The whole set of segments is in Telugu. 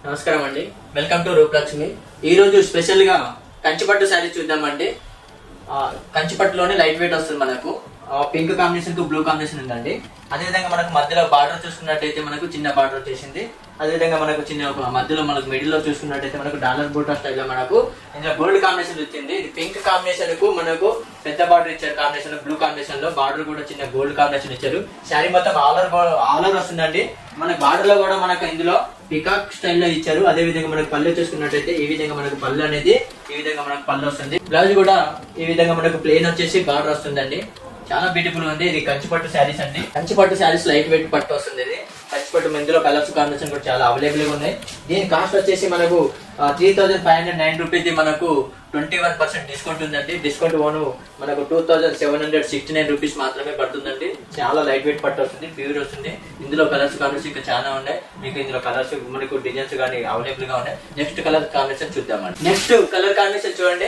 నమస్కారం అండి వెల్కమ్ టు రూపలక్ష్మి ఈ రోజు స్పెషల్ గా కంచిపట్టు శారీ చూద్దామండి ఆ, కంచిపట్టులోనే లైట్ వెయిట్ వస్తుంది మనకు పింక్ కాంబినేషన్ కు బ్లూ కాంబినేషన్ ఉందండి అదేవిధంగా మనకు మధ్యలో బార్డర్ చూసుకున్నట్టయితే మనకు చిన్న బార్డర్ వచ్చేసింది అదేవిధంగా మనకు చిన్న ఒక మధ్యలో మనకు మిడిల్ లో చూసుకున్నట్టయితే మనకు డాలర్ బూటా స్టైల్ లో మనకు ఇందులో గోల్డ్ కాంబినేషన్ వచ్చింది ఇది పింక్ కాంబినేషన్ కు మనకు పెద్ద బార్డర్ ఇచ్చారు కాంబినేషన్ బ్లూ కాంబినేషన్ లో బార్డర్ కూడా చిన్న గోల్డ్ కాంబినేషన్ ఇచ్చారు శారీ మొత్తం ఆలర్ ఆలర్ వస్తుందండి మన బార్డర్ లో కూడా మనకు ఇందులో పికాక్ స్టైల్లో ఇచ్చారు అదే విధంగా మనకు పళ్ళు చూసుకున్నట్టయితే ఈ విధంగా మనకు పళ్ళు అనేది ఈ విధంగా మనకు పళ్ళు వస్తుంది బ్లౌజ్ కూడా ఈ విధంగా మనకు ప్లేన్ వచ్చేసి బార్డర్ వస్తుందండి చాలా బ్యూటిఫుల్ ఉంది ఇది కంచిపట్టు శారీస్ అండి కంచిపట్టు శారీస్ లైట్ వెయిట్ పట్టు వస్తుంది ఇది కంచిపట్టు ఇందులో కలర్స్ కాంబినేషన్ కూడా చాలా అవైలబుల్ గా ఉన్నాయి దీని కాస్ట్ వచ్చేసి మనకు three thousand five hundred nine rupees మనకు ట్వంటీ వన్ పర్సెంట్ డిస్కౌంట్ ఉందండి డిస్కౌంట్ ఓను మనకు two thousand seven hundred sixty nine rupees మాత్రమే పడుతుందండి చాలా లైట్ వెయిట్ పట్టు వస్తుంది ప్యూర్ వస్తుంది ఇందులో కలర్స్ కాంబినేషన్ ఇంకా చాలా ఉన్నాయి మీకు ఇందులో కలర్స్ మనకు డిజైన్స్ కానీ అవైలబుల్ గా ఉన్నాయి నెక్స్ట్ కలర్ కాంబినేషన్ చూద్దామండి నెక్స్ట్ కలర్ కాంబినేషన్ చూడండి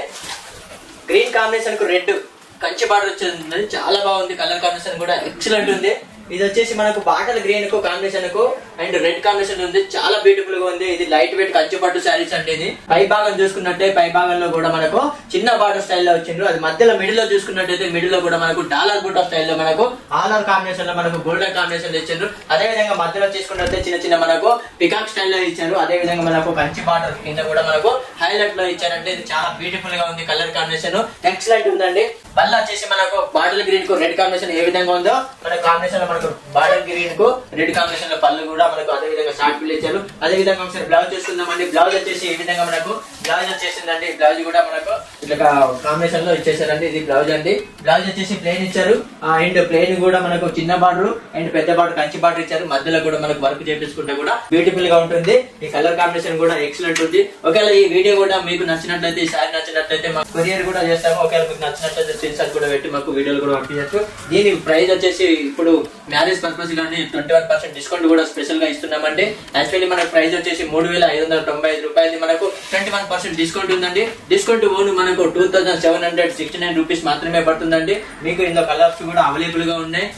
గ్రీన్ కాంబినేషన్ కు రెడ్ కంచి బార్డర్ వచ్చింది చాలా బాగుంది కలర్ కాంబినేషన్ కూడా ఎక్సలెంట్ ఉంది ఇది వచ్చేసి మనకు బాటల్ గ్రీన్ కు కాంబినేషన్ కు అండ్ రెడ్ కాంబినేషన్ ఉంది చాలా బ్యూటిఫుల్ గా ఉంది ఇది లైట్ వెయిట్ కంచి పట్టు శారీస్ అంటే ఇది పై భాగం చూసుకున్నట్టే పై భాగంలో కూడా మనకు చిన్న బార్డర్ స్టైల్లో వచ్చిండ్రు అది మధ్యలో మిడిల్ లో చూసుకున్నట్టయితే మిడిల్ లో కూడా మనకు డాలర్ బూటా స్టైల్లో మనకు ఆలర్ కాంబినేషన్ లో మనకు గోల్డెన్ కాంబినేషన్ లో ఇచ్చారు అదే విధంగా మధ్యలో తీసుకున్నట్టే చిన్న చిన్న మనకు పికాక్ స్టైల్లో ఇచ్చారు అదే విధంగా మనకు కంచి బార్డర్ కింద కూడా మనకు హైలైట్ లో ఇచ్చారంటే ఇది చాలా బ్యూటిఫుల్ గా ఉంది కలర్ కాంబినేషన్ ఎక్సలెంట్ ఉందండి మళ్ళీ వచ్చేసి మనకు బాటిల్ గ్రీన్ కు రెడ్ కాంబినేషన్ ఏ విధంగా ఉందో మన కాంబినేషన్ లో మనకు బాటిల్ గ్రీన్ కు రెడ్ కాంబినేషన్ లో పళ్ళు కూడా మనకు అదే విధంగా షార్ట్ పిల్ ఇచ్చారు అదే విధంగా ఒకసారి బ్లౌజ్ చూసుకుందామండి బ్లౌజ్ వచ్చేసి ఈ విధంగా మనకు బ్లౌజ్ వచ్చేసిందండి బ్లౌజ్ కూడా మనకు ఇట్లా కాంబినేషన్ లో ఇచ్చేసారండి ఇది బ్లౌజ్ అండి బ్లౌజ్ వచ్చేసి ప్లేన్ ఇచ్చారు అండ్ ప్లేన్ కూడా మనకు చిన్న బార్డర్ అండ్ పెద్ద బార్డర్ కంచి బార్డర్ ఇచ్చారు మధ్యలో కూడా మనకు వర్క్ చేపించుకుంటే కూడా బ్యూటిఫుల్ గా ఉంటుంది ఈ కలర్ కాంబినేషన్ కూడా ఎక్సలెంట్ ఉంది ఒకవేళ ఈ వీడియో కూడా మీకు నచ్చినట్లయితే ఈ సారీ నచ్చినట్లయితే మాకు కొరియర్ కూడా చేస్తాము ఒకవేళ మీకు నచ్చినట్లయితే స్క్రీన్ షాట్ కూడా పెట్టి మాకు వీడియోలు కూడా పంపించచ్చు దీని ప్రైస్ వచ్చేసి ఇప్పుడు మ్యారేజ్ పర్పస్ కానీ ట్వంటీ వన్ పర్సెంట్ డిస్కౌంట్ కూడా స్పెషల్ గా ఇస్తున్నామండి యాక్చువల్లీ మన ప్రైస్ వచ్చేసి మూడు వేల ఐదు వందల తొంభై ఐదు రూపాయలు మనకు ట్వంటీ వన్ పర్సెంట్ డిస్కౌంట్ ఉందండి డిస్కౌంట్ ఓన్ మనకు two thousand seven hundred sixty nine rupees మాత్రమే పడుతుందండి మీకు ఇందులో కలర్స్ కూడా అవైలబుల్ గా ఉన్నాయి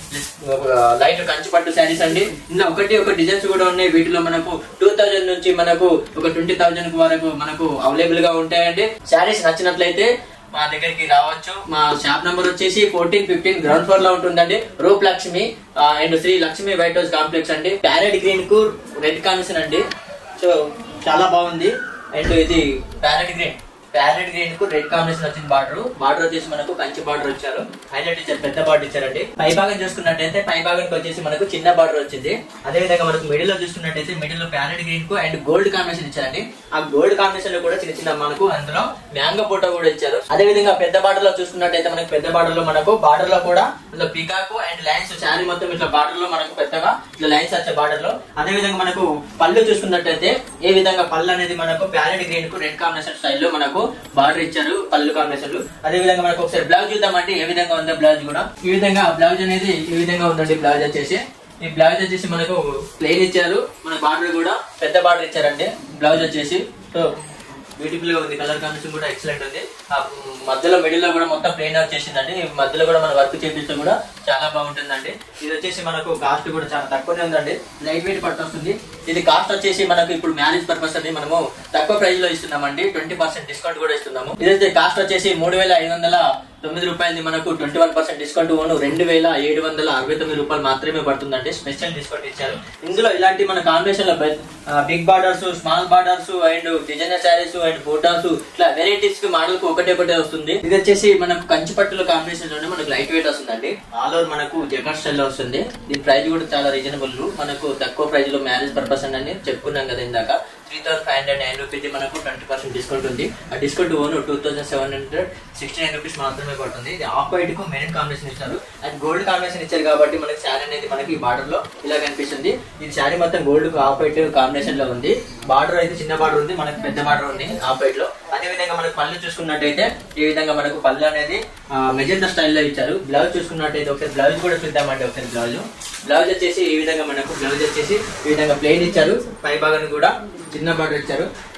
లైట్ కంచి పట్టు శారీస్ అండి ఇందులో ఒకటి ఒక డిజైన్స్ కూడా ఉన్నాయి వీటిలో మనకు టూ థౌజండ్ నుంచి మనకు ఒక ట్వంటీ థౌజండ్ వరకు మనకు అవైలబుల్ గా ఉంటాయండి శారీస్ నచ్చినట్లయితే మా దగ్గరికి రావచ్చు మా షాప్ నంబర్ వచ్చేసి ఫోర్టీన్ ఫిఫ్టీన్ గ్రౌండ్ ఫ్లోర్ లో ఉంటుందండి Roop Lakshmi and Sri Lakshmi white house complex అండి ప్యారెట్ గ్రీన్ కు రెడ్ కాంబినేషన్ అండి సో చాలా బాగుంది అండ్ ఇది ప్యారెట్ గ్రీన్ ప్యారెట్ గ్రీన్ కు రెడ్ కాంబినేషన్ వచ్చింది బార్డర్ బార్డర్ వచ్చేసి మనకు కంచి బార్డర్ వచ్చారు హైలైట్ ఇచ్చారు పెద్ద బార్డర్ ఇచ్చారండి పై భాగం చూసుకున్నట్టయితే పై భాగానికి వచ్చేసి మనకు చిన్న బార్డర్ వచ్చింది అదే విధంగా మనకు మిడిల్ లో చూసుకున్నట్టయితే మిడిల్ లో ప్యారెట్ గ్రీన్ కు అండ్ గోల్డ్ కాంబినేషన్ ఇచ్చారండి ఆ గోల్డ్ కాంబినేషన్ లో కూడా చిన్న చిన్న మనకు అందులో మ్యాంగో ఫోటో కూడా ఇచ్చారు అదే విధంగా పెద్ద బార్డర్ లో చూసుకున్నట్టయితే మనకు పెద్ద బార్డర్ లో మనకు బార్డర్ లో కూడా ఇందులో పికాకు అండ్ లైన్స్ శారీ మొత్తం ఇట్లా బార్డర్ లో మనకు పెద్దగా ఇట్లా లైన్స్ వచ్చే బార్డర్ లో అదే విధంగా మనకు పళ్ళు చూసుకున్నట్టయితే ఏ విధంగా పళ్ళు అనేది మనకు ప్యారెట్ గ్రీన్ కు రెడ్ కాంబినేషన్ స్టైల్లో మనకు బార్డర్ ఇచ్చారు పళ్ళు కాంబినేషన్ అదే విధంగా మనకు ఒకసారి బ్లౌజ్ చూద్దామంటే ఏ విధంగా ఉందో బ్లౌజ్ కూడా ఈ విధంగా బ్లౌజ్ అనేది ఈ విధంగా ఉందండి బ్లౌజ్ వచ్చేసి ఈ బ్లౌజ్ వచ్చేసి మనకు ప్లెయిన్ ఇచ్చారు మన బార్డర్ కూడా పెద్ద బార్డర్ ఇచ్చారండి బ్లౌజ్ వచ్చేసి సో బ్యూటిఫుల్ గా ఉంది కలర్ కాంబినేషన్ కూడా ఎక్సలెంట్ ఉంది ఆ మధ్యలో మిడిల్ లో కూడా మొత్తం ప్లెయిన్ వచ్చేసిందండి ఈ మధ్యలో కూడా మన వర్క్ చేపిస్తే కూడా చాలా బాగుంటుందండి ఇది వచ్చేసి మనకు కాస్ట్ కూడా చాలా తక్కువనే ఉందండి లైట్ వెయిట్ పట్టు వస్తుంది ఇది కాస్ట్ వచ్చేసి మనకు ఇప్పుడు మ్యారేజ్ పర్పస్ అని మనము తక్కువ ప్రైస్ లో ఇస్తున్నామండి ట్వంటీ పర్సెంట్ డిస్కౌంట్ కూడా ఇస్తున్నాము ఇదైతే కాస్ట్ వచ్చేసి మూడు వేల ఐదు వందల తొమ్మిది రూపాయలది మనకు ట్వంటీ వన్ పర్సెంట్ డిస్కౌంట్ ఓను రెండు వేల ఏడు వందల అరవై తొమ్మిది రూపాయలు మాత్రమే పడుతుందండి స్పెషల్ డిస్కౌంట్ ఇచ్చారు ఇందులో ఇలాంటి మన కాంబినేషన్ లో big borders small borders and designer saris and photos ఇట్లా వెరైటీస్ కి మోడల్ కు ఒకటే ఒకటే వస్తుంది ఇది వచ్చేసి మనకు కంచి పట్టుల కాంబినేషన్ లోనే మనకు లైట్ వెయిట్ వస్తుందండి ఆల్ ఓవర్ మనకు జగన్ స్టైల్ లో వస్తుంది దీని ప్రైస్ కూడా చాలా రీజనబుల్ మనకు తక్కువ ప్రైస్ లో మ్యారేజ్ పర్పస్ అని చెప్పుకున్నాం కదా ఇందాక three thousand five hundred nine rupees మనకు ట్వంటీ పర్సెంట్ డిస్కౌంట్ ఉంది ఆ డిస్కౌంట్ ఓన్ two thousand seven hundred sixty nine rupees మాత్రమే పడుతుంది ఇది ఆఫ్ వైట్ కు మెరూన్ కాంబినేషన్ ఇచ్చారు అండ్ గోల్డ్ కాంబినేషన్ ఇచ్చారు కాబట్టి మనకి శారీ అనేది మనకి బార్డర్ లో ఇలా కనిపిస్తుంది ఇది శారీ మొత్తం గోల్డ్ ఆఫ్ వైట్ కాంబినేషన్ లో ఉంది బార్డర్ అయితే చిన్న బార్డర్ ఉంది మనకి పెద్ద బార్డర్ ఉంది ఆఫ్ వైట్ లో అదే విధంగా మనకు పళ్ళు చూసుకున్నట్టయితే ఈ విధంగా మనకు పళ్ళు అనేది మెజెంటా స్టైల్లో ఇచ్చారు బ్లౌజ్ చూసుకున్నట్టయితే ఒకసారి బ్లౌజ్ కూడా చూద్దామండి ఒకసారి బ్లౌజ్ బ్లౌజ్ వచ్చేసి ఈ విధంగా మనకు బ్లౌజ్ వచ్చేసి ఈ విధంగా ప్లెయిన్ ఇచ్చారు పై భాగాన్ని కూడా చిన్న బార్డర్ ఇచ్చారు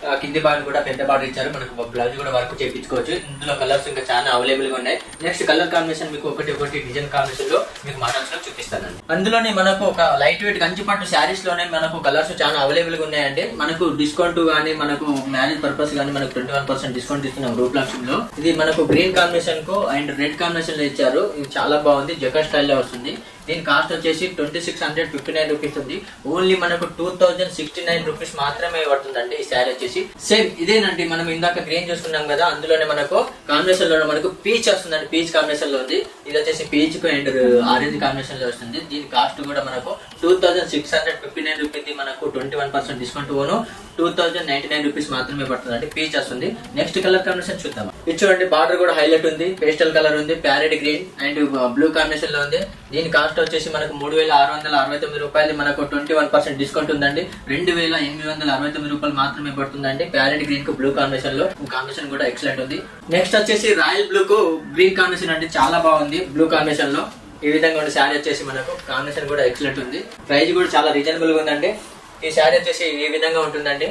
ఆ, కింది భాగం కూడా పెద్ద బార్డర్ ఇచ్చారు మనకు బ్లౌజ్ కూడా వర్క్ చేయించుకోవచ్చు ఇందులో కలర్స్ ఇంకా చాలా అవైలబుల్ గా ఉన్నాయి నెక్స్ట్ కలర్ కాంబినేషన్ మీకు ఒకటి ఒకటి డిజైన్ కాంబినేషన్ లో మీకు మోడల్స్ లో చూపిస్తానండి అందులోనే మనకు ఒక లైట్ వెయిట్ కంచి పట్టు శారీస్ లోనే మనకు కలర్స్ చాలా అవైలబుల్ గా ఉన్నాయండి మనకు డిస్కౌంట్ గానీ మనకు మ్యారేజ్ పర్పస్ గానీ మనకు ట్వంటీ వన్ పర్సెంట్ డిస్కౌంట్ ఇస్తున్నాం గ్రూప్ లక్ష్యం లో ఇది మనకు గ్రీన్ కాంబినేషన్ కు అండ్ రెడ్ కాంబినేషన్ లో ఇచ్చారు ఇది చాలా బాగుంది జకా స్టైల్ లో వస్తుంది దీని కాస్ట్ వచ్చేసి twenty six hundred fifty nine rupees ఉంది ఓన్లీ మనకు two thousand sixty nine rupees మాత్రమే పడుతుందండి ఈ శారీ వచ్చేసి సేమ్ ఇదేనండి మనం ఇందాక గ్రీన్ చూసుకున్నాం కదా అందులోనే మనకు కాంబినేషన్ లో మనకు పీచ్ వస్తుందండి పీచ్ కాంబినేషన్ లో ఉంది ఇది వచ్చేసి పీచ్ కు అండ్ ఆరెంజ్ కాంబినేషన్ లో వస్తుంది దీని కాస్ట్ కూడా మనకు two thousand six hundred fifty nine rupees మనకు ట్వంటీ వన్ పర్సెంట్ డిస్కౌంట్ పోను two thousand ninety nine rupees మాత్రమే పడుతుంది అంటే పీచ్ వస్తుంది నెక్స్ట్ కలర్ కాంబినేషన్ చూద్దాం ఇది చూడండి బార్డర్ కూడా హైలైట్ ఉంది పేస్టల్ కలర్ ఉంది parrot green and blue combination లో ఉంది దీని కాస్ట్ వచ్చేసి మనకు మూడు వేల ఆరు వందల అరవై తొమ్మిది రూపాయలు మనకు ట్వంటీ వన్ పర్సెంట్ డిస్కౌంట్ ఉందండి రెండు వేల ఎనిమిది వందల అరవై తొమ్మిది రూపాయలు మాత్రమే పడుతుందండి ప్యారెట్ గ్రీన్ కు బ్లూ కాంబినేషన్ లో కాంబినేషన్ కూడా ఎక్సలెంట్ ఉంది నెక్స్ట్ వచ్చేసి రాయల్ బ్లూ కు గ్రీన్ కాంబినేషన్ అంటే చాలా బాగుంది బ్లూ కాంబినేషన్ లో ఈ విధంగా ఉన్న శారీ వచ్చేసి మనకు కాంబినేషన్ కూడా ఎక్సలెంట్ ఉంది ప్రైస్ కూడా చాలా రీజనబుల్ గా ఉందండి ఈ శారీ వచ్చేసి ఈ విధంగా ఉంటుందండి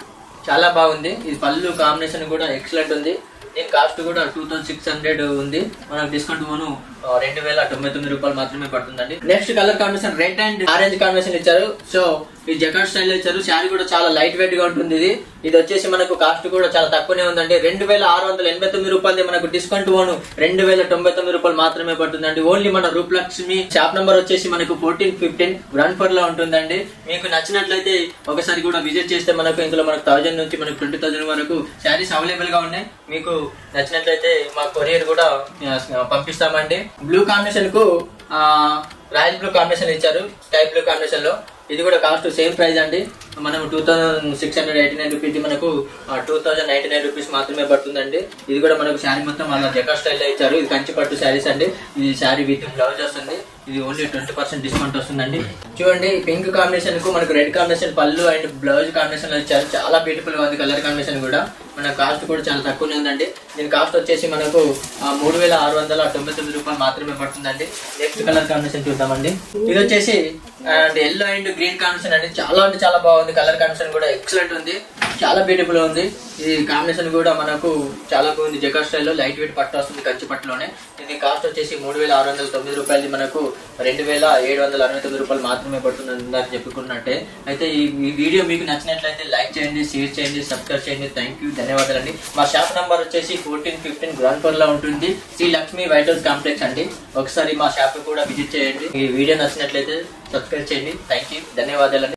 చాలా బాగుంది ఇది పళ్ళు కాంబినేషన్ కూడా ఎక్సలెంట్ ఉంది దీని కాస్ట్ కూడా టూ థౌసండ్ సిక్స్ హండ్రెడ్ ఉంది మనకు డిస్కౌంట్ పోను ఆ, రెండు వేల తొంభై తొమ్మిది రూపాయలు మాత్రమే పడుతుందండి next colour combination red and orange combination ఇచ్చారు సో ఈ జకాట్ స్టైల్ ఇచ్చారు శారీ కూడా చాలా లైట్ వెయిట్ గా ఉంటుంది ఇది ఇది వచ్చేసి మనకు కాస్ట్ కూడా చాలా తక్కువనే ఉందండి రెండు వేల ఆరు వందల ఎనభై తొమ్మిది రూపాయలు మనకు డిస్కౌంట్ పోను రెండు వేల తొంభై తొమ్మిది రూపాయలు మాత్రమే పడుతుందండి ఓన్లీ మన రూపలక్ష్మి షాప్ నంబర్ వచ్చేసి మనకు ఫోర్టీన్ ఫిఫ్టీన్ గ్రౌండ్ ఫ్లోర్ లో ఉంటుందండి మీకు నచ్చినట్లయితే ఒకసారి కూడా విజిట్ చేస్తే మనకు ఇందులో మనకు థౌజండ్ నుంచి మనకు ట్వంటీ థౌసండ్ వరకు శారీస్ అవైలబుల్ గా ఉన్నాయి మీకు నచ్చినట్లయితే మా కొరియర్ కూడా ఆ, పంపిస్తామండి బ్లూ కాంబినేషన్ కు ఆ, రాయల్ బ్లూ కాంబినేషన్ ఇచ్చారు స్కై బ్లూ కాంబినేషన్ లో ఇది కూడా కాస్ట్ సేమ్ ప్రైస్ అండి మనం two thousand six hundred eighty nine rupees మనకు two thousand ninety nine rupees మాత్రమే పడుతుందండి ఇది కూడా మనకు శారీ మొత్తం అలా జకా స్టైల్ లో ఇచ్చారు ఇది కంచి పట్టు శారీస్ అండి ఇది శారీ విత్ బ్లౌజ్ వస్తుంది ఇది ఓన్లీ ట్వంటీ పర్సెంట్ డిస్కౌంట్ వస్తుందండి చూడండి పింక్ కాంబినేషన్ కు మనకు రెడ్ కాంబినేషన్ పళ్ళు అండ్ బ్లౌజ్ కాంబినేషన్ లో ఇచ్చారు చాలా బ్యూటిఫుల్ గా ఉంది కలర్ కాంబినేషన్ కూడా మన కాస్ట్ కూడా చాలా తక్కువనే ఉందండి దీని కాస్ట్ వచ్చేసి మనకు ఆ, మూడు వేల ఆరు వందల తొంభై తొమ్మిది రూపాయలు మాత్రమే పడుతుందండి నెక్స్ట్ కలర్ కాంబినేషన్ చూద్దామండి ఇది వచ్చేసి and yellow and green combination అండి చాలా అంటే చాలా బాగుంది కలర్ కాంబినేషన్ కూడా ఎక్సలెంట్ ఉంది చాలా బ్యూటిఫుల్ ఉంది ఈ కాంబినేషన్ కూడా మనకు చాలా బాగుంది జకా స్టైల్లో లైట్ వెయిట్ పట్టు వస్తుంది కంచి పట్టులోనే ఇది కాస్ట్ వచ్చేసి మూడు వేల ఆరు వందల తొమ్మిది రూపాయలు మనకు రెండు వేల ఏడు వందల అరవై తొమ్మిది రూపాయలు మాత్రమే పడుతుంది ఇందాక చెప్పుకున్నట్టే అయితే ఈ ఈ వీడియో మీకు నచ్చినట్లయితే లైక్ చేయండి షేర్ చేయండి సబ్స్క్రైబ్ చేయండి థ్యాంక్ యూ ధన్యవాదాలండి మా షాప్ నంబర్ వచ్చేసి ఫోర్టీన్ ఫిఫ్టీన్ గ్రౌండ్ ఫ్లోర్ లో ఉంటుంది Sri Lakshmi white house complex అండి ఒకసారి మా షాప్ కూడా విజిట్ చేయండి ఈ వీడియో నచ్చినట్లయితే సబ్స్క్రైబ్ చేయండి థ్యాంక్ యూ ధన్యవాదాలండి